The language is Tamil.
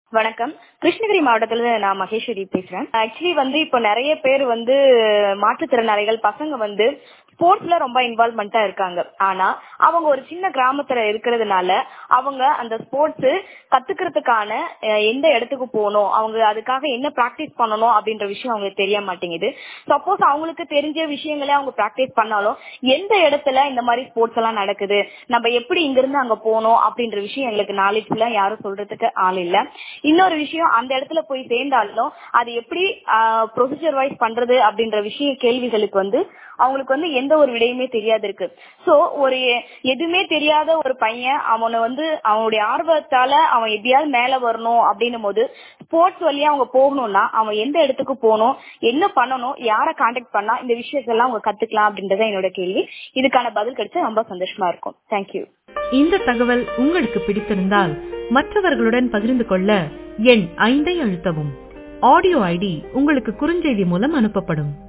வணக்கம் கிருஷ்ணகிரி மாவட்டத்துல நான் மகேஸ்வரி பேசுறேன் ஆக்சுவலி வந்து இப்போ நிறைய பேர் வந்து மாற்றுத்திறனாளிகள் பசங்க வந்து ஸ்போர்ட்ஸ்ல ரொம்ப இன்வால்வ்மெண்டா இருக்காங்க ஆனா அவங்க ஒரு சின்ன கிராமத்துல இருக்கிறதுனால அவங்க அந்த ஸ்போர்ட்ஸ் கத்துக்கிறதுக்கான அஹ், எந்த இடத்துக்கு போகணும் அவங்க அதுக்காக என்ன பிராக்டிஸ் பண்ணணும் அப்படின்ற விஷயம் அவங்களுக்கு தெரிய மாட்டேங்குது சப்போஸ் அவங்களுக்கு தெரிஞ்ச விஷயங்களே அவங்க பிராக்டிஸ் பண்ணாலும் எந்த இடத்துல இந்த மாதிரி ஸ்போர்ட்ஸ் எல்லாம் நடக்குது நம்ம எப்படி இங்க இருந்து அங்க போகணும் அப்படின்ற விஷயம் எங்களுக்கு நாலேஜ் எல்லாம் யாரும் சொல்றதுக்கு ஆள் இல்ல இன்னொரு விஷயம் அந்த இடத்துல போய் சேர்ந்தாலும் அது எப்படி ப்ரொசீஜர் வைஸ் பண்றது அப்படின்ற விஷயம் கேள்விகளுக்கு வந்து அவங்களுக்கு வந்து எந்த ஒரு விடையுமே தெரியாது இருக்கு சோ ஒரு எ- எதுவுமே தெரியாத ஒரு பையன் அவனை வந்து அவனுடைய ஆர்வத்தால அவன் எப்படியாவது மேல வரணும் அப்படின்னும் போது ஸ்போர்ட்ஸ் வழியா அவங்க போகணும்னா அவன் எந்த இடத்துக்கு போகணும் என்ன பண்ணணும் யாரை காண்டாக்ட் பண்ணா இந்த விஷயத்தெல்லாம் அவங்க கத்துக்கலாம் அப்படின்றத என்னோட கேள்வி இதுக்கான பதில் கிடைச்சா ரொம்ப சந்தோஷமா இருக்கும் தேங்க்யூ இந்த தகவல் உங்களுக்கு பிடித்திருந்தால் மற்றவர்களுடன் பகிர்ந்து கொள்ள எண் ஐந்தை அழுத்தவும் ஆடியோ ஐடி உங்களுக்கு குறுஞ்செய்தி மூலம் அனுப்பப்படும்